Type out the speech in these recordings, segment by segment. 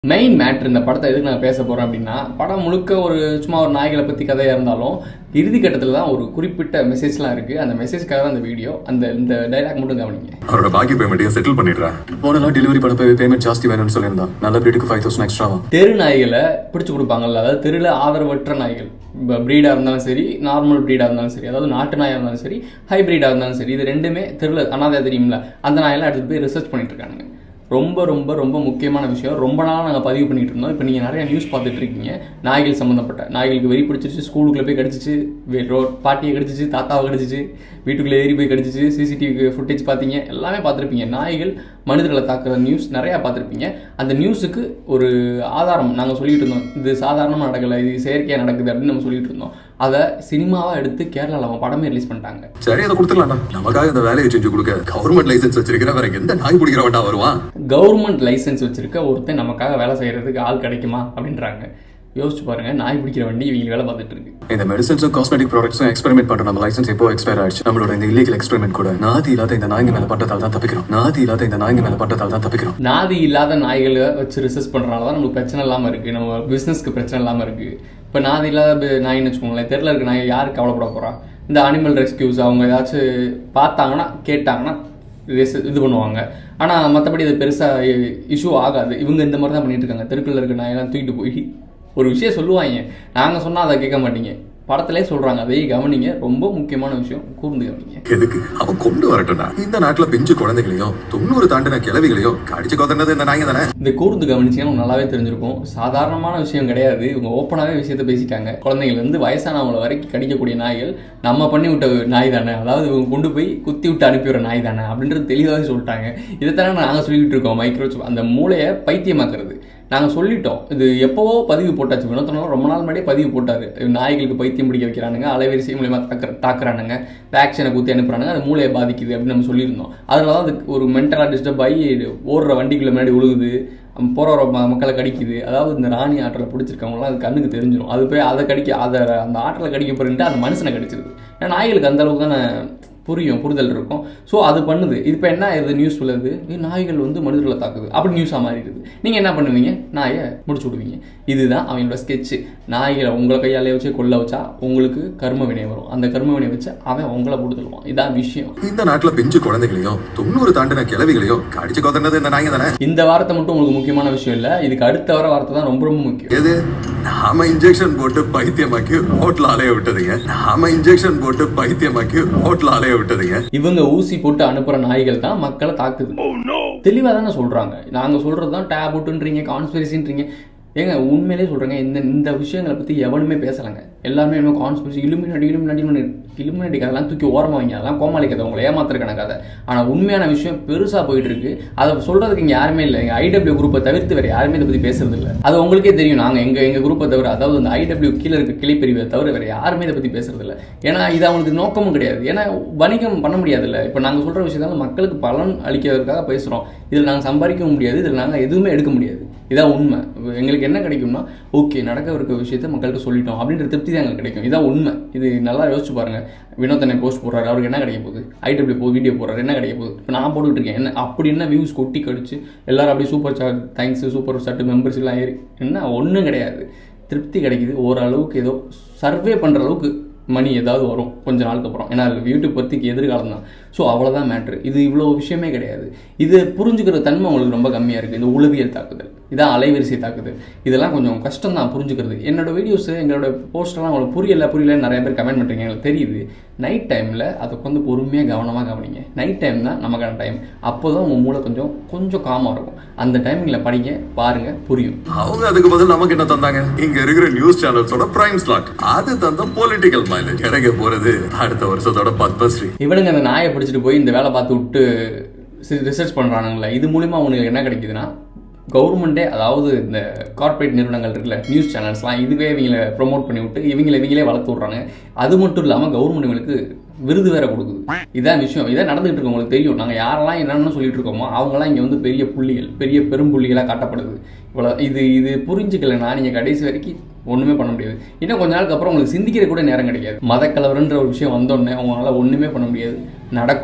main matter இந்த படத்தை எதுக்கு நான் பேச போகிறேன் அப்படின்னா படம் முழுக்க ஒரு சும்மா ஒரு நாய்களை பற்றி கதையாக இருந்தாலும் இறுதி கட்டத்தில் தான் ஒரு குறிப்பிட்ட மெசேஜ்லாம் இருக்குது அந்த மெசேஜ்க்காக தான் அந்த வீடியோ அந்த இந்த டைலாக் மட்டும் கவனிங்க அவரோட பாக்கி பேமெண்ட்டையும் செட்டில் பண்ணிடுறேன் போனலாம் டெலிவரி பண்ண போய் பேமெண்ட் ஜாஸ்தி வேணும்னு சொல்லியிருந்தான் நல்ல பிரீடுக்கு ஃபைவ் தௌசண்ட் எக்ஸ்ட்ராவா தெரு நாய்களை பிடிச்சு கொடுப்பாங்கல்ல அதாவது தெருவில் ஆதரவற்ற நாய்கள் இப்போ ப்ரீடாக இருந்தாலும் சரி நார்மல் ப்ரீடாக இருந்தாலும் சரி அதாவது நாட்டு நாயாக இருந்தாலும் சரி ஹைப்ரிடாக இருந்தாலும் சரி இது ரெண்டுமே தெருவில் அனாதை தெரியும்ல அந்த நாயெல்லாம் எடுத்துகிட்டு போய் ரிசர்ச் பண்ணிட்டு இருக்கானுங்க ரொம்ப ரொம்ப ரொம்ப முக்கியமான விஷயம் ரொம்ப நாளாக நாங்கள் பதிவு பண்ணிட்டு இருந்தோம் இப்போ நீங்கள் நிறைய நியூஸ் பார்த்துட்டு இருக்கீங்க நாய்கள் சம்மந்தப்பட்ட நாய்களுக்கு வெறி பிடிச்சிருச்சு ஸ்கூலுக்குள்ளே போய் கடிச்சிச்சு வே- ரோ பாட்டியை கடிச்சிச்சு தாத்தாவை கடிச்சிச்சு வீட்டுக்குள்ளே ஏறி போய் கடிச்சிச்சு சிசிடிவி ஃபுட்டேஜ் பார்த்தீங்க எல்லாமே பார்த்துருப்பீங்க நாய்கள் மனிதர்களை தாக்குற நியூஸ் நிறையா பார்த்துருப்பீங்க அந்த நியூஸுக்கு ஒரு ஆதாரம் நாங்கள் சொல்லிட்டு இருந்தோம் இது சாதாரணமாக நடக்கலை இது செயற்கையாக நடக்குது அப்படின்னு நம்ம சொல்லிட்டு இருந்தோம் அதை சினிமாவாக எடுத்து கேரளாவில் அவன் படமே ரிலீஸ் பண்ணிட்டாங்க சரி அதை கொடுத்துடலாம்டா நமக்காக இந்த வேலையை செஞ்சு கொடுக்க கவர்மெண்ட் லைசன்ஸ் வச்சிருக்கிற வேற எந்த நாய் பிடிக்கிறவன்டா வருவான் கவர்மெண்ட் லைசென்ஸ் வச்சிருக்க ஒருத்தன் நமக்காக வேலை செய்யறதுக்கு ஆள் கிடைக்குமா அப்படின்றாங்க யோசிச்சு பாருங்க நாய் பிடிக்கிற வண்டி இவங்க வேலை பார்த்துட்டு இருக்கு இந்த மெடிசன்ஸும் காஸ்மெட்டிக் ப்ராடக்ட்ஸும் எக்ஸ்பெரிமெண்ட் பண்ற நம்ம லைசன்ஸ் எப்போ எக்ஸ்பயர் ஆயிடுச்சு நம்மளோட இந்த இல்லீகல் எக்ஸ்பெரிமெண்ட் கூட நாதி இல்லாத இந்த நாய்ங்க மேல பட்டதால் தான் தப்பிக்கிறோம் நாதி இல்லாத இந்த நாய்ங்க மேல பட்டதால் தான் தப்பிக்கிறோம் நாதி இல்லாத நாய்களை வச்சு ரிசர்ச் பண்ணுறனால தான் நமக்கு பிரச்சனை இல்லாமல் இருக்குது நம்ம பிஸ்னஸ்க்கு பிரச்சனை இல்லாமல் இருக்குது இப்போ நாதி இல்லாத பி- நாயின்னு வச்சுக்கோங்களேன் தெருல இருக்க நாய் யாருக்கு கவலைப்பட போகிறா இந்த அனிமல் ரெஸ்கியூஸ் அவங்க ஏதாச்சும் பார்த்தாங்கன்னா கேட்டாங்கன்னா res- இது பண்ணுவாங்க ஆனால் மற்றபடி இது பெருசாக இஷ்யூ ஆகாது இவங்க இந்த மாதிரி தான் பண்ணிட்டு இருக்காங்க தெருக்குள்ள இருக்க நாயெல்லாம் தூக்கிட்டு போய் ஒரு விஷயம் சொல்லுவாங்க நாங்கள் சொன்னால் அதை கேட்க மாட்டீங்க படத்திலே சொல்கிறாங்க அதையே கவனிங்க ரொம்ப முக்கியமான விஷயம் கூர்ந்து கவனிங்க எதுக்கு அவன் கொண்டு வரட்டும்டா இந்த நாட்டுல பிஞ்சு குழந்தைகளையும் தொண்ணூறு தாண்டின கிழவிகளையும் கடிச்சு கொதனது இந்த நாய்ங்க தானே இந்த கூர்ந்து கவனிச்சீங்கன்னா உங்களுக்கு நல்லாவே தெரிஞ்சிருக்கும் சாதாரணமான விஷயம் கிடையாது இவங்க ஓப்பனாகவே விஷயத்த பேசிட்டாங்க குழந்தைங்கலேருந்து வயசானவங்கள வரைக்கும் கடிக்கக்கூடிய நாய்கள் நம்ம பண்ணி விட்ட நாய் தானே அதாவது இவங்க கொண்டு போய் குத்தி விட்டு அனுப்பிவிடுற நாய் தானே அப்படின்றது தெளிவாகவே சொல்லிட்டாங்க இதைத்தானே நாங்கள் சொல்லிக்கிட்டு இருக்கோம் மைக்ரோசிப் அந்த மூளையை பைத்தியமாக்குறது நாங்கள் சொல்லிட்டோம் இது எப்போவோ பதிவு போட்டாச்சு வினோத்தனம் ரொம்ப நாள் முன்னாடியே பதிவு போட்டார் நாய்களுக்கு பைத்தியம் பிடிக்க வைக்கிறானுங்க அலைவரிசை மூலியமா தாக்குற தாக்குறானுங்க வேக்சினை குத்தி அனுப்புறானுங்க அது மூளையை பாதிக்குது அப்படின்னு நம்ம சொல்லியிருந்தோம் அதனால தான் அதுக்கு ஒரு மென்டலாக டிஸ்டர்ப் ஆகி ஓடுற வண்டிக்குள்ள முன்னாடி உழுகுது போகிற மக்களை கடிக்குது அதாவது இந்த ராணி ஆற்றலை பிடிச்சிருக்கவங்களாம் அது கண்ணுக்கு தெரிஞ்சிடும் அது போய் அதை கடிக்க அதை அந்த ஆற்றலை கடிக்க போறேன்ட்டு அந்த மனுஷனை கடிச்சிருது ஏன்னா நாய்களுக்கு அந்த அளவுக்கு தானே புரியும் புரிதல் இருக்கும் ஸோ அது பண்ணுது இது இப்போ என்ன இது நியூஸ் உள்ளது ஏ, நாய்கள் வந்து மனிதர்களை தாக்குது அப்படி நியூஸாக மாறிடுது நீங்கள் என்ன பண்ணுவீங்க நாயை முடிச்சு விடுவீங்க இதுதான் அவங்களோட ஸ்கெட்சு நாய்களை உங்களை கையாலே வச்சு கொல்ல வச்சா உங்களுக்கு கர்ம வினை வரும் அந்த கர்ம வினை வச்சு அவன் உங்களை கொடுத்துருவான் இதான் விஷயம் இந்த நாட்டுல பிஞ்சு குழந்தைகளையும் தொண்ணூறு தாண்டின கிழவிகளையும் கடிச்சு கொதனது இந்த நாய்ங்க தானே இந்த வார்த்தை மட்டும் உங்களுக்கு முக்கியமான விஷயம் இல்லை இதுக்கு அடுத்த வர வார்த்தை தான் ரொம்ப ரொம்ப முக்கியம் எது நாம இன்ஜெக்ஷன் போட்டு பைத்தியமாக்கி ரோட்ல அலைய விட்டதுங்க நாம இன்ஜெக்ஷன் போட்டு பைத்தியமாக்கி ரோட்ல அலைய விட்டதுங்க இவங்க ஊசி போட்டு அனுப்புற நாய்கள் தான் மக்களை தாக்குது தெளிவாக தானே சொல்றாங்க நாங்க சொல்றது தான் டேபுட்டுன்றீங்க கான்ஸ்பிரசின்றீங்க ஏங்க உண்மையிலே சொல்றேங்க இந்த இந்த விஷயங்களை பத்தி எவனுமே பேசலைங்க எல்லாருமே என்ன கான்ஸ்பிரசி இலுமினாடி இலுமினாடி இலுமினாடி கதைலாம் தூக்கி ஓரமா வைங்க அதெல்லாம் கோமாளி கதை உங்களை ஏமாத்துறக்கான கதை ஆனா உண்மையான விஷயம் பெருசா போயிட்டு இருக்கு அதை சொல்றதுக்கு இங்க யாருமே இல்லை எங்க ஐடபிள்யூ குரூப்பை தவிர்த்து வேற யாருமே இதை பத்தி பேசுறது இல்லை அது உங்களுக்கே தெரியும் நாங்க எங்க எங்க குரூப்பை தவிர அதாவது அந்த ஐடபிள்யூ கீழே இருக்க கிளைப்பிரிவை தவிர வேற யாருமே இதை பத்தி பேசுறது இல்லை ஏன்னா இது அவங்களுக்கு நோக்கமும் கிடையாது ஏன்னா வணிகம் பண்ண முடியாதுல்ல இப்போ நாங்கள் சொல்ற விஷயத்தால மக்களுக்கு பலன் அளிக்கிறதுக்காக பேசுறோம் இதில் நாங்கள் சம்பாதிக்கவும் முடியாது இதில் நாங்கள் எதுவுமே எடுக்க முடியாது இதான் உண்மை எங்களுக்கு என்ன கிடைக்கும்னா ஓகே நடக்க இருக்க விஷயத்த மக்கள்கிட்ட சொல்லிட்டோம் அப்படின்ற திருப்தி தான் எங்களுக்கு கிடைக்கும் இதான் உண்மை இது நல்லா யோசிச்சு பாருங்க வினோதனை போஸ்ட் போடுறாரு அவருக்கு என்ன கிடைக்க போகுது ஐடபிள்யூ போ வீடியோ போடுறாரு என்ன கிடைக்க போகுது இப்போ நான் போட்டுக்கிட்டு இருக்கேன் என்ன அப்படி என்ன வியூஸ் கொட்டி கடிச்சு எல்லாரும் அப்படியே super chat thanks super chat members எல்லாம் ஏறி என்ன ஒன்றும் கிடையாது திருப்தி கிடைக்குது ஓரளவுக்கு ஏதோ சர்வே பண்ணுற அளவுக்கு மணி ஏதாவது வரும் கொஞ்ச நாளுக்கு அப்புறம் ஏன்னா யூடியூப் பற்றிக்கு எதிர்காலம் தான் ஸோ அவ்வளோதான் மேட்ரு இது இவ்வளோ விஷயமே கிடையாது இது புரிஞ்சுக்கிற தன்மை உங்களுக்கு ரொம்ப கம்மியாக இருக்குது இந்த உளவியல் தாக்குதல் இதான் அலைவரிசை தாக்குதல் இதெல்லாம் கொஞ்சம் கஷ்டம் தான் புரிஞ்சுக்கிறது என்னோட வீடியோஸ் எங்களோட போஸ்டெல்லாம் உங்களுக்கு புரியல புரியலன்னு நிறைய பேர் கமெண்ட் பண்ணுறீங்க எங்களுக்கு தெரியுது நைட் டைமில் அதை கொஞ்சம் பொறுமையாக கவனமாக கவனிங்க நைட் டைம் தான் நமக்கான டைம் அப்போ தான் உங்கள் மூளை கொஞ்சம் கொஞ்சம் காமாக இருக்கும் அந்த டைமிங்கில் படிங்க பாருங்கள் புரியும் அவங்க அதுக்கு பதில் நமக்கு என்ன தந்தாங்க இங்க இருக்கிற நியூஸ் சேனல்ஸோட பிரைம் ஸ்லாட் அது தந்த பொலிட்டிக்கல் மைலேஜ் கிடைக்க போறது அடுத்த வருஷத்தோட பத்மஸ்ரீ இவனுங்க அந்த நாயை பிடிச்சிட்டு போய் இந்த வேலை பார்த்து விட்டு ரிசர்ச் பண்ணுறானுங்களே இது மூலிமா அவனுக்கு என்ன கிடைக்குதுன்னா கவர்மெண்ட்டே அதாவது இந்த கார்ப்பரேட் நிறுவனங்கள் இருக்குல்ல நியூஸ் சேனல்ஸ்லாம் இதுவே இவங்கள ப்ரோமோட் பண்ணி விட்டு இவங்கள இவங்களே வளர்த்து விட்றாங்க அது மட்டும் இல்லாமல் கவர்மெண்ட் இவங்களுக்கு விருது வேற கொடுக்குது இதான் விஷயம் இதான் நடந்துகிட்டு இருக்கு உங்களுக்கு தெரியும் நாங்கள் யாரெல்லாம் என்னென்னு சொல்லிட்டு இருக்கோமோ அவங்களாம் இங்கே வந்து பெரிய புள்ளிகள் பெரிய பெரும் புள்ளிகளாக காட்டப்படுது இவ்வளோ இது இது புரிஞ்சுக்கலைன்னா நீங்கள் கடைசி வரைக்கும் ஒன்றுமே பண்ண முடியாது இன்னும் கொஞ்ச நாளுக்கு அப்புறம் உங்களுக்கு சிந்திக்கிற கூட நேரம் கிடைக்காது மதக்கலவரன்ற ஒரு விஷயம் வந்தோடனே உங்களால் ஒன்றுமே பண்ண முடியாது நடக்கும்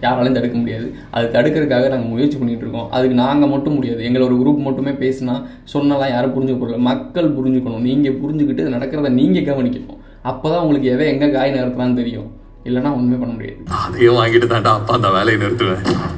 யாராலையும் தடுக்க முடியாது அது தடுக்கிறதுக்காக நாங்கள் முயற்சி பண்ணிட்டு இருக்கோம் அதுக்கு நாங்கள் மட்டும் முடியாது எங்களை ஒரு குரூப் மட்டுமே பேசினா சொன்னலாம் யாரும் புரிஞ்சுக்க போகல மக்கள் புரிஞ்சுக்கணும் நீங்கள் புரிஞ்சுக்கிட்டு இது நடக்கிறத நீங்கள் கவனிக்கணும் அப்போ தான் உங்களுக்கு எதை எங்கே காய் நிறுத்தலான்னு தெரியும் இல்லைன்னா ஒன்றுமே பண்ண முடியாது அதையும் வாங்கிட்டு தாண்டா அப்பா அந்த வேலையை நிறுத்துவேன்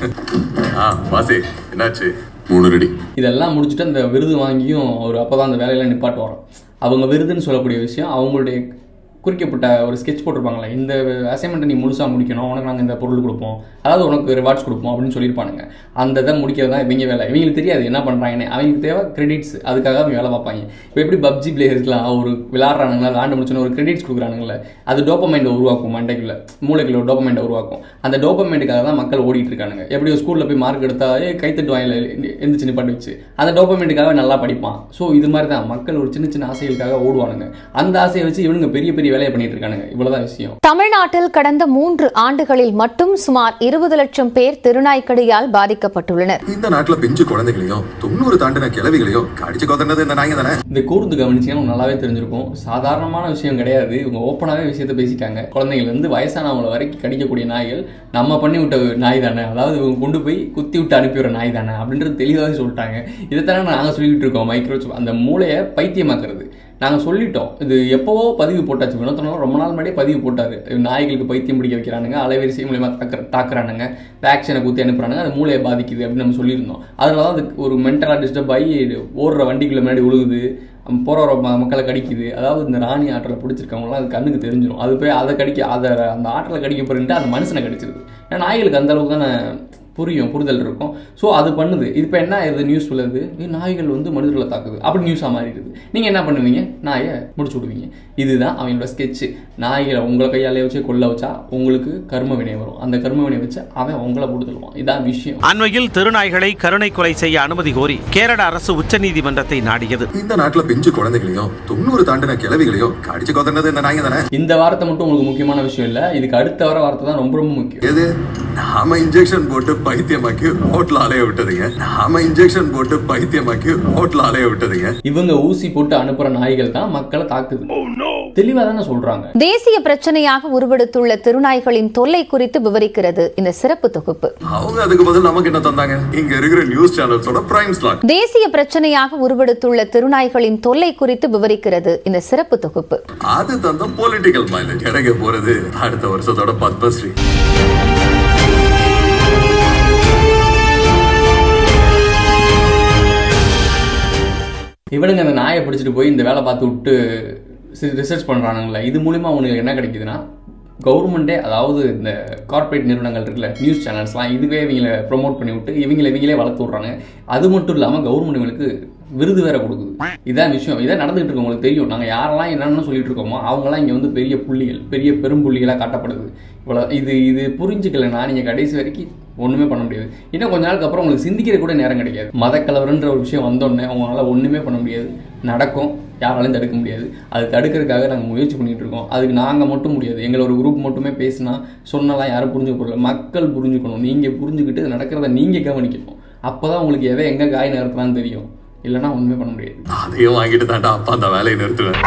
ஆ வாசி என்னாச்சு மூணு ரெடி இதெல்லாம் முடிச்சுட்டு அந்த விருது வாங்கியும் அவர் அப்போ தான் அந்த வேலையில நிப்பாட்டு வரோம் அவங்க விருதுன்னு சொல்லக்கூடிய விஷயம் அவங்களுடைய குறிக்கப்பட்ட ஒரு ஸ்கெட்ச் போட்டிருப்பாங்களே இந்த அசைன்மெண்ட்டை நீ முழுசாக முடிக்கணும் உனக்கு நாங்கள் இந்த பொருள் கொடுப்போம் அதாவது உனக்கு ரிவார்ட்ஸ் கொடுப்போம் அப்படின்னு சொல்லியிருப்பானுங்க அந்த இதை முடிக்கிறது தான் இவங்க வேலை இவங்களுக்கு தெரியாது என்ன பண்ணுறாங்கன்னு அவங்களுக்கு தேவை கிரெடிட்ஸ் அதுக்காக அவங்க வேலை பார்ப்பாங்க இப்போ எப்படி பப்ஜி பிளேயர்ஸ்லாம் ஒரு விளாட்றானுங்களா விளாண்டு முடிச்சோன்னு ஒரு கிரெடிட்ஸ் கொடுக்குறானுங்களே அது டோப்பமைண்டை உருவாக்கும் மண்டைக்குள்ள மூளைக்குள்ள ஒரு டோப்பமைண்டை உருவாக்கும் அந்த டோப்பமைண்டுக்காக தான் மக்கள் ஓடிட்டு இருக்கானுங்க எப்படி ஒரு ஸ்கூலில் போய் மார்க் எடுத்தா ஏ கைத்தட்டு வாயில எந்திரிச்சு நிப்பாட்டி வச்சு அந்த டோப்பமைண்டுக்காக நல்லா படிப்பான் ஸோ இது மாதிரி தான் மக்கள் ஒரு சின்ன சின்ன ஆசைகளுக்காக ஓடுவானுங்க அந்த ஆசையை வச்சு இவனுங்க பெரிய பெரிய வேலையை பண்ணிட்டு இருக்கானுங்க இவ்வளவுதான் விஷயம் தமிழ்நாட்டில் கடந்த மூன்று ஆண்டுகளில் மட்டும் சுமார் இருபது லட்சம் பேர் திருநாய்க்கடியால் பாதிக்கப்பட்டுள்ளனர் இந்த நாட்டுல பிஞ்சு குழந்தைகளையும் தொண்ணூறு தாண்டின கிழவிகளையும் கடிச்சு கொதனது இந்த நாய்ங்க தானே இந்த கூர்ந்து கவனிச்சீங்கன்னா உங்களுக்கு நல்லாவே தெரிஞ்சிருக்கும் சாதாரணமான விஷயம் கிடையாது இவங்க ஓப்பனாகவே விஷயத்த பேசிட்டாங்க குழந்தைங்கள்ல இருந்து வயசானவங்கள வரைக்கும் கடிக்கக்கூடிய நாய்கள் நம்ம பண்ணி விட்ட நாய் தானே அதாவது இவங்க கொண்டு போய் குத்தி விட்டு அனுப்பிவிடுற நாய் தானே அப்படின்றது தெளிவாகவே சொல்லிட்டாங்க இதைத்தானே நாங்கள் சொல்லிக்கிட்டு இருக்கோம் மைக்ரோசிப் அந்த மூளையை பைத்தியமாக்குறது நாங்கள் சொல்லிட்டோம் இது எப்போவோ பதிவு போட்டாச்சு வினோத்தனம் ரொம்ப நாள் முன்னாடியே பதிவு போட்டார் நாய்களுக்கு பைத்தியம் பிடிக்க வைக்கிறானுங்க அலைவரிசை மூலியமாக தாக்குற தாக்குறானுங்க வேக்சினை குத்தி அனுப்புறானுங்க அது மூளையை பாதிக்குது அப்படின்னு நம்ம சொல்லியிருந்தோம் அதனால தான் அது ஒரு மென்டலாக டிஸ்டர்ப் ஆகி ஓடுற வண்டிக்குள்ள முன்னாடி விழுகுது போகிற மக்களை கடிக்குது அதாவது இந்த ராணி ஆற்றலை பிடிச்சிருக்கவங்களாம் அது கண்ணுக்கு தெரிஞ்சிடும் அது போய் அதை கடிக்க அதை அந்த ஆற்றலை கடிக்க போறேன்ட்டு அந்த மனுஷனை கடிச்சிருது ஏன்னா நாய்களுக்கு அந்த அளவுக்கு தானே புரியும் புரிதல் இருக்கும் ஸோ அது பண்ணுது இப்போ என்ன ஆயிருது நியூஸ் சொல்லுது "ஏய், நாய்கள் வந்து மனிதர்களை தாக்குது அப்படி நியூஸாக மாறிடுது நீங்கள் என்ன பண்ணுவீங்க நாயை முடிச்சு விடுவீங்க இதுதான் அவனோட ஸ்கெட்சு நாய்களை உங்களை கையாலே வச்சு கொல்ல வச்சா உங்களுக்கு கர்ம வினை வரும் அந்த கர்ம வினை வச்சு அவன் உங்களை போட்டு தள்ளுவான் இதான் விஷயம் அண்மையில் திருநாய்களை கருணை கொலை செய்ய அனுமதி கோரி கேரள அரசு உச்சநீதிமன்றத்தை நாடியது இந்த நாட்டுல பிஞ்சு குழந்தைகளையும் தொண்ணூறு தாண்டின கிழவிகளையும் கடிச்சு கொதனது இந்த நாய்ங்க தானே இந்த வார்த்தை மட்டும் உங்களுக்கு முக்கியமான விஷயம் இல்லை இதுக்கு அடுத்த வர வார்த்தை தான் ரொம்ப ரொம்ப முக்கியம் எது நாம இன்ஜெக்ஷன் போட்டு பைத்தியமாக்கி ரோட்ல அலைய விட்டதுங்க நாம இன்ஜெக்ஷன் போட்டு பைத்தியமாக்கி ரோட்ல அலைய விட்டதுங்க இவங்க ஊசி போட்டு அனுப்புற நாய்கள் தான் மக்களை தாக்குது தெளிவா தானே சொல்றாங்க தேசிய பிரச்சனையாக உருவெடுத்துள்ள திருநாய்களின் தொல்லை குறித்து விவரிக்கிறது இந்த சிறப்பு தொகுப்பு அவங்க அதுக்கு பதில் நமக்கு என்ன தந்தாங்க இங்க இருக்கிற நியூஸ் சேனல்ஸோட பிரைம் ஸ்லாட் தேசிய பிரச்சனையாக உருவெடுத்துள்ள திருநாய்களின் தொல்லை குறித்து விவரிக்கிறது இந்த சிறப்பு தொகுப்பு அது தந்த பொலிட்டிக்கல் மைலேஜ் கிடைக்க போறது அடுத்த வருஷத்தோட பத்மஸ்ரீ இவனுங்க அந்த நாயை பிடிச்சிட்டு போய் இந்த வேலை பார்த்து விட்டு ரிசர்ச் பண்ணுறானுங்களே இது மூலிமா அவனுக்கு என்ன கிடைக்குதுன்னா கவர்மெண்ட்டே அதாவது இந்த கார்ப்பரேட் நிறுவனங்கள் இருக்குல்ல நியூஸ் சேனல்ஸ்லாம் இதுவே இவங்களை ப்ரோமோட் பண்ணி விட்டு இவங்களை இவங்களே வளர்த்து விட்றாங்க அது மட்டும் இல்லாமல் கவர்மெண்ட் இவங்களுக்கு விருது வேற கொடுக்குது இதான் விஷயம் இதான் நடந்துகிட்டு இருக்கு உங்களுக்கு தெரியும் நாங்கள் யாரெல்லாம் என்னென்னு சொல்லிட்டு இருக்கோமோ அவங்களாம் இங்கே வந்து பெரிய புள்ளிகள் பெரிய பெரும் புள்ளிகளாக காட்டப்படுது இவ்வளோ இது இது புரிஞ்சுக்கலைன்னா நீங்கள் கடைசி வரைக்கும் ஒன்றுமே பண்ண முடியாது இன்னும் கொஞ்ச நாளுக்கு அப்புறம் உங்களுக்கு சிந்திக்கிற கூட நேரம் கிடைக்காது மதக்கலவரன்ற ஒரு விஷயம் வந்தோடனே அவங்களால ஒன்றுமே பண்ண முடியாது நடக்கும் யாராலையும் தடுக்க முடியாது அது தடுக்கிறதுக்காக நாங்கள் முயற்சி பண்ணிட்டு இருக்கோம் அதுக்கு நாங்கள் மட்டும் முடியாது எங்களை ஒரு குரூப் மட்டுமே பேசினா சொன்னலாம் யாரும் புரிஞ்சுக்க போகல மக்கள் புரிஞ்சுக்கணும் நீங்கள் புரிஞ்சுக்கிட்டு இது நடக்கிறத நீங்கள் கவனிக்கணும் அப்போ தான் உங்களுக்கு எதை எங்கே காய் நிறுத்தலான்னு தெரியும் இல்லைன்னா ஒன்றுமே பண்ண முடியாது அதையும் வாங்கிட்டு தாண்டா அப்பா அந்த வேலையை நிறுத்துவேன்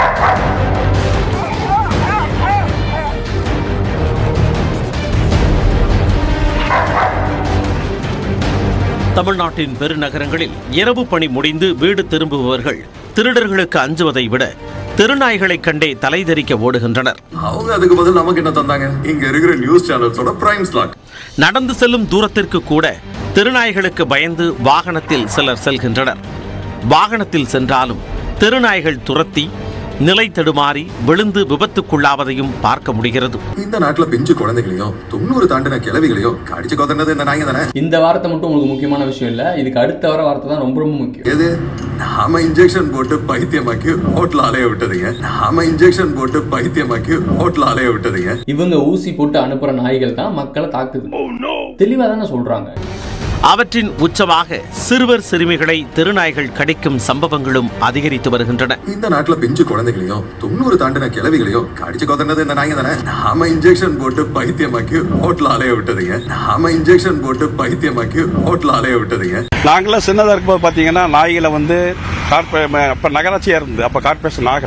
தமிழ்நாட்டின் பெருநகரங்களில் இரவு பணி முடிந்து வீடு திரும்புபவர்கள் திருடர்களுக்கு அஞ்சுவதை விட திருநாய்களைக் கண்டே தலைதெறிக்க ஓடுகின்றனர் அவங்க அதுக்கு பதில் நமக்கு என்ன தந்தாங்க இங்க இருக்கிற நியூஸ் சேனல்ஸோட பிரைம் ஸ்லாட் நடந்து செல்லும் தூரத்திற்கு கூட திருநாய்களுக்கு பயந்து வாகனத்தில் சிலர் செல்கின்றனர் வாகனத்தில் சென்றாலும் திருநாய்கள் துரத்தி நிலை தடுமாறி விழுந்து விபத்துக்குள்ளாவதையும் பார்க்க முடிகிறது இந்த நாட்டுல பிஞ்சு குழந்தைகளையும் தொண்ணூறு தாண்டின கிழவிகளையும் கடிச்சு கொதனது இந்த நாய்ங்க தானே இந்த வார்த்தை மட்டும் உங்களுக்கு முக்கியமான விஷயம் இல்லை இதுக்கு அடுத்த வர வார்த்தை தான் ரொம்ப ரொம்ப முக்கியம் எது நாம இன்ஜெக்ஷன் போட்டு பைத்தியமாக்கி ரோட்ல அலைய விட்டதுங்க நாம இன்ஜெக்ஷன் போட்டு பைத்தியமாக்கி ரோட்ல அலைய விட்டதுங்க இவங்க ஊசி போட்டு அனுப்புற நாய்கள் தான் மக்களை தாக்குது தெளிவா தானே சொல்றாங்க அவற்றின் உச்சமாக சிறுவர் சிறுமிகளை திருநாய்கள் கடிக்கும் சம்பவங்களும் அதிகரித்து வருகின்றன இந்த நாட்டுல பிஞ்சு குழந்தைகளையும் தொண்ணூறு தாண்டின கிழவிகளையும் கடிச்சு கொதனது இந்த நாய்ங்க தானே நாம இன்ஜெக்ஷன் போட்டு பைத்தியமாக்கி ரோட்ல அலைய விட்டதுங்க நாம இன்ஜெக்ஷன் போட்டு பைத்தியமாக்கி ரோட்ல அலைய விட்டதுங்க நாங்களாம் சின்னதாக இருக்கும்போது பார்த்தீங்கன்னா நாய்களை வந்து கார்பரே இப்போ நகராட்சியாக இருந்தது அப்போ கார்பரேஷன் ஆகலை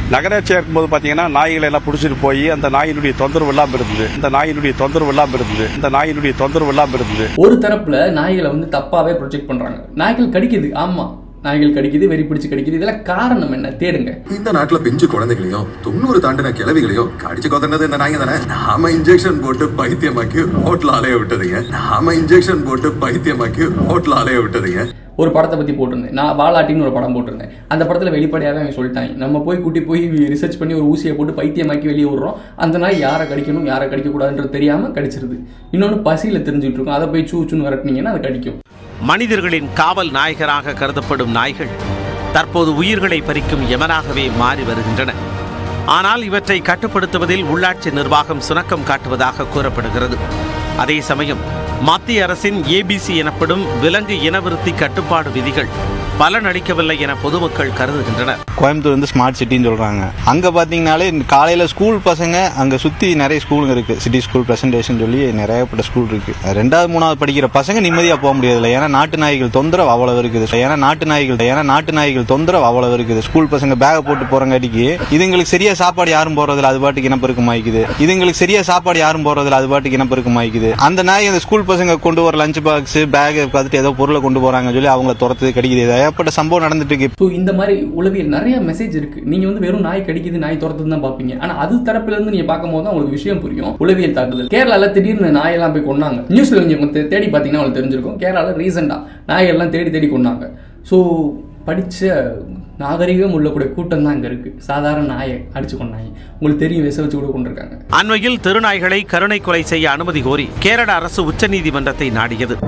நகராட்சியாக இருக்கும்போது பார்த்தீங்கன்னா நாய்களை எல்லாம் பிடிச்சிட்டு போய் அந்த நாயினுடைய தொந்தரவு இல்லாமல் இருந்தது இந்த நாயினுடைய தொந்தரவு இல்லாமல் இருந்தது இந்த நாயினுடைய தொந்தரவு இல்லாமல் இருந்தது ஒரு தரப்புல நாய்களை வந்து தப்பாவே ப்ரொஜெக்ட் பண்றாங்க நாய்கள் கடிக்குது ஆமா நாய்கள் கடிக்குது வெறி பிடிச்சு கடிக்குது இதெல்லாம் காரணம் என்ன தேடுங்க இந்த நாட்டுல பிஞ்சு குழந்தைகளையும் தொண்ணூறு தாண்டின கிழவிகளையும் கடிச்சு கொதனது இந்த நாய்ங்க தானே நாம இன்ஜெக்ஷன் போட்டு பைத்தியமாக்கி ரோட்ல அலைய விட்டதுங்க நாம இன்ஜெக்ஷன் போட்டு பைத்தியமாக்கி ரோட்ல அலைய விட்டதுங்க ஒரு படத்தை பத்தி போட்டிருந்தேன் நான் வாலாட்டின்னு ஒரு படம் போட்டிருந்தேன் அந்த படத்துல வெளிப்படையாவே அவங்க சொல்லிட்டாங்க நம்ம போய் கூட்டி போய் ரிசர்ச் பண்ணி ஒரு ஊசியை போட்டு பைத்தியமாக்கி வெளியே விடுறோம் அந்த நாய் யாரை கடிக்கணும் யாரை கடிக்க கூடாதுன்றது தெரியாம கடிச்சிருது இன்னொன்னு பசியில தெரிஞ்சுட்டு இருக்கும் அதை போய் சூ சூன்னு விரட்டினீங்கன்னா அது கடிக்கும் மனிதர்களின் காவல் நாயகராக கருதப்படும் நாய்கள் தற்போது உயிர்களை பறிக்கும் யமனாகவே மாறி வருகின்றன ஆனால் இவற்றை கட்டுப்படுத்துவதில் உள்ளாட்சி நிர்வாகம் சுணக்கம் காட்டுவதாக கூறப்படுகிறது அதே சமயம் மத்திய அரசின் ஏபிசி எனப்படும் விலங்கு இனவிருத்தி கட்டுப்பாடு விதிகள் பலனளிக்கவில்லை என பொதுமக்கள் கருதுகின்றனர் கோயம்புத்தூர் வந்து ஸ்மார்ட் சிட்டின்னு சொல்றாங்க அங்க பாத்தீங்கன்னாலே காலையில ஸ்கூல் பசங்க அங்க சுத்தி நிறைய ஸ்கூலுங்க இருக்கு சிட்டி ஸ்கூல் பிரசன்டேஷன் சொல்லி நிறையப்பட்ட ஸ்கூல் இருக்கு ரெண்டாவது மூணாவது படிக்கிற பசங்க நிம்மதியா போக முடியாதுல்ல ஏன்னா நாட்டு நாய்கள் தொந்தரவு அவ்வளவு இருக்குது ஏன்னா நாட்டு நாய்கள் ஏன்னா நாட்டு நாய்கள் தொந்தரவு அவ்வளவு இருக்குது ஸ்கூல் பசங்க பேக போட்டு போறங்காட்டிக்கு இதுங்களுக்கு சரியா சாப்பாடு யாரும் போறதில்ல அது பாட்டுக்கு இனப்பெருக்கம் ஆயிக்குது இதுங்களுக்கு சரியா சாப்பாடு யாரும் போறதில்ல அது பாட்டுக்கு இனப்பெருக்கம் ஆயிக்குது அந்த நாய் அந்த ஸ்கூல் பசங்க கொண்டு வர லஞ்ச் பாக்ஸ் பேக் பார்த்துட்டு ஏதோ பொருளை கொண்டு போறாங்கன்னு சொல்லி அவங்கள துரத்து கடிக்குது இது ஏகப்பட்ட சம்பவம் நடந்துட்டு இருக்கு ஸோ இந்த மாதிரி உளவியல் நிறைய மெசேஜ் இருக்கு நீங்க வந்து வெறும் நாய் கடிக்குது நாய் துரத்துன்னு தான் பார்ப்பீங்க ஆனா அது தரப்புல இருந்து நீங்க பார்க்கும்போது தான் உங்களுக்கு விஷயம் புரியும் உளவியல் தாக்குதல் கேரளால திடீர்னு நாயெல்லாம் போய் கொண்டாங்க நியூஸ்ல கொஞ்சம் தே- தேடி பார்த்தீங்கன்னா உங்களுக்கு தெரிஞ்சிருக்கும் கேரளால ரீசெண்டா நாயெல்லாம் தேடி தேடி கொண்டாங்க ஸோ படிச்ச நாகரிகம் உள்ளக்கூடிய கூட்டம் தான் அங்க இருக்கு சாதாரண நாயை அடிச்சு கொண்டாங்க உங்களுக்கு தெரியும் விச வச்சு கூட கொண்டிருக்காங்க அண்மையில் திருநாய்களை கருணை கொலை செய்ய அனுமதி கோரி கேரள அரசு உச்சநீதிமன்றத்தை நாடியது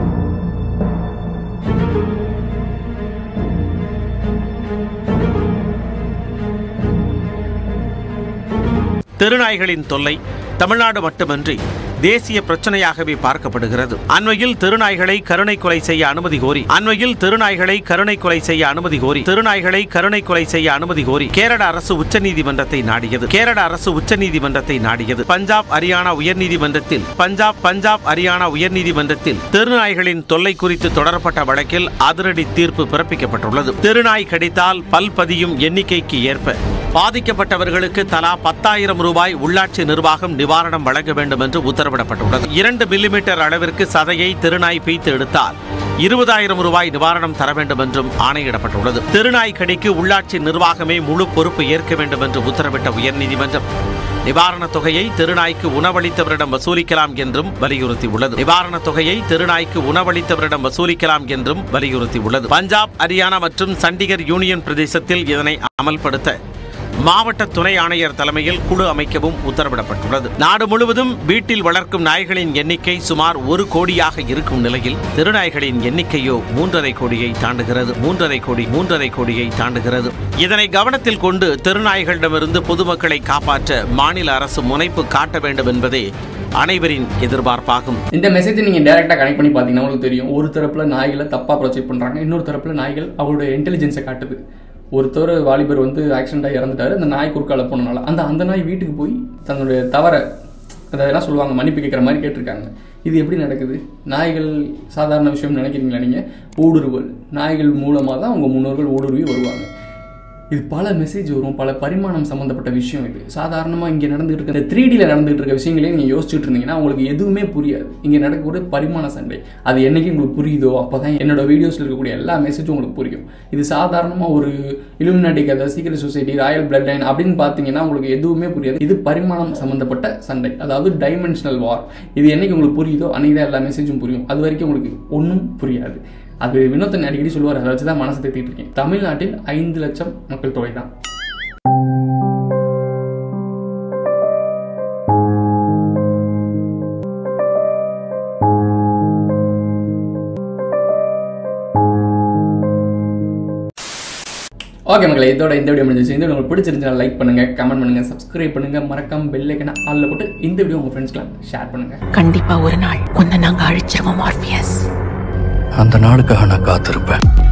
தெருநாய்களின் தொல்லை தமிழ்நாடு மட்டுமன்றி தேசிய பிரச்சனையாகவே பார்க்கப்படுகிறது அண்மையில் திருநாய்களை கருணை கொலை செய்ய அனுமதி கோரி அண்மையில் திருநாய்களை கருணை கொலை செய்ய அனுமதி கோரி திருநாய்களை கருணை கொலை செய்ய அனுமதி கோரி கேரள அரசு உச்சநீதிமன்றத்தை நாடியது கேரள அரசு உச்சநீதிமன்றத்தை நாடியது பஞ்சாப் ஹரியானா உயர்நீதிமன்றத்தில் பஞ்சாப் பஞ்சாப் ஹரியானா உயர்நீதிமன்றத்தில் தெருநாய்களின் தொல்லை குறித்து தொடரப்பட்ட வழக்கில் அதிரடி தீர்ப்பு பிறப்பிக்கப்பட்டுள்ளது தெருநாய் கடித்தால் பல் பதியும் எண்ணிக்கைக்கு ஏற்ப பாதிக்கப்பட்டவர்களுக்கு தலா பத்தாயிரம் ரூபாய் உள்ளாட்சி நிர்வாகம் நிவாரணம் வழங்க வேண்டும் என்று உத்தரவிடப்பட்டுள்ளது இரண்டு மில்லிமீட்டர் அளவிற்கு சதையை திருநாய் பீய்த்து எடுத்தால் இருபதாயிரம் ரூபாய் நிவாரணம் தர வேண்டும் என்றும் ஆணையிடப்பட்டுள்ளது திருநாய் கடிக்கு உள்ளாட்சி நிர்வாகமே முழு பொறுப்பு ஏற்க வேண்டும் என்று உத்தரவிட்ட உயர்நீதிமன்றம் நிவாரணத் தொகையை திருநாய்க்கு உணவளித்தவரிடம் வசூலிக்கலாம் என்றும் வலியுறுத்தியுள்ளது நிவாரணத் தொகையை திருநாய்க்கு உணவளித்தவரிடம் வசூலிக்கலாம் என்றும் வலியுறுத்தியுள்ளது பஞ்சாப் ஹரியானா மற்றும் சண்டிகர் யூனியன் பிரதேசத்தில் இதனை அமல்படுத்த மாவட்ட துணை ஆணையர் தலைமையில் குழு அமைக்கவும் உத்தரவிடப்பட்டுள்ளது நாடு முழுவதும் வீட்டில் வளர்க்கும் நாய்களின் எண்ணிக்கை சுமார் ஒரு கோடியாக இருக்கும் நிலையில் திருநாய்களின் எண்ணிக்கையோ மூன்றரை கோடியை தாண்டுகிறது மூன்றரை கோடி மூன்றரை கோடியை தாண்டுகிறது இதனை கவனத்தில் கொண்டு திருநாய்களிடமிருந்து பொதுமக்களை காப்பாற்ற மாநில அரசு முனைப்பு காட்ட வேண்டும் என்பதே அனைவரின் எதிர்பார்ப்பாகும் இந்த மெசேஜை நீங்கள் டேரெக்டாக கனெக்ட் பண்ணி பார்த்தீங்கன்னா உங்களுக்கு தெரியும் ஒரு தரப்பில் நாய்களை தப்பாக ப்ரொஜெக்ட் பண்ணுறாங்க இன்னொரு தரப்பில் நாய்கள் அவங்களுடைய இன்டெலிஜென்ஸை காட்டுது ஒருத்தர் வாலிபர் வந்து ஆக்சிடென்ட் ஆகி இறந்துட்டாரு அந்த நாய் குறுக்கால போனனால அந்த அந்த நாய் வீட்டுக்கு போய் தன்னுடைய தவற அதெல்லாம் சொல்லுவாங்க மன்னிப்பு கேட்குற மாதிரி கேட்டிருக்காங்க இது எப்படி நடக்குது நாய்கள் சாதாரண விஷயம் நினைக்கிறீங்களா நீங்கள் ஊடுருவல் நாய்கள் மூலமாக தான் உங்கள் முன்னோர்கள் ஊடுருவி வருவாங்க இது பல மெசேஜ் வரும் பல பரிமாணம் சம்மந்தப்பட்ட விஷயம் இது சாதாரணமாக இங்கே நடந்துகிட்டு இருக்க இந்த த்ரீ டியில் நடந்துகிட்டு இருக்க விஷயங்களே நீங்கள் யோசிச்சுட்டு இருந்தீங்கன்னா உங்களுக்கு எதுவுமே புரியாது இங்கே நடக்கக்கூடிய பரிமாண சண்டை அது என்னைக்கு உங்களுக்கு புரியுதோ அப்போ தான் என்னோட வீடியோஸில் இருக்கக்கூடிய எல்லா மெசேஜும் உங்களுக்கு புரியும் இது சாதாரணமாக ஒரு இலுமினாட்டி கதை சீக்கிரம் சொசைட்டி ராயல் பிளட் லைன் அப்படின்னு பார்த்தீங்கன்னா உங்களுக்கு எதுவுமே புரியாது இது பரிமாணம் சம்மந்தப்பட்ட சண்டை அதாவது டைமென்ஷனல் வார் இது என்னைக்கு உங்களுக்கு புரியுதோ அன்னைக்கு தான் எல்லா மெசேஜும் புரியும் அது வரைக்கும் உங்களுக்கு ஒன்றும் புரியாது அது வினோத்தன் அடிக்கடி சொல்லுவார் அதை வச்சு தான் மனசை தேத்திட்டு இருக்கேன் தமிழ்நாட்டில் ஐந்து லட்சம் மக்கள் தொகை தான் ஓகே மக்களை இதோட இந்த வீடியோ முடிஞ்சிச்சு இந்த வீடியோ உங்களுக்கு பிடிச்சிருந்துச்சா லைக் பண்ணுங்க கமெண்ட் பண்ணுங்க சப்ஸ்கிரைப் பண்ணுங்க மறக்காம பெல் ஐக்கனை ஆல்ல போட்டு இந்த வீடியோ உங்க ஃப்ரெண்ட்ஸ்க்குலாம் ஷேர் பண்ணுங்க கண்டிப்பா ஒரு நாள் உன்னை நாங்க அழிச்சிருவோம் ஆர்பியஸ் அந்த நாளுக்காக நான் காத்திருப்பேன்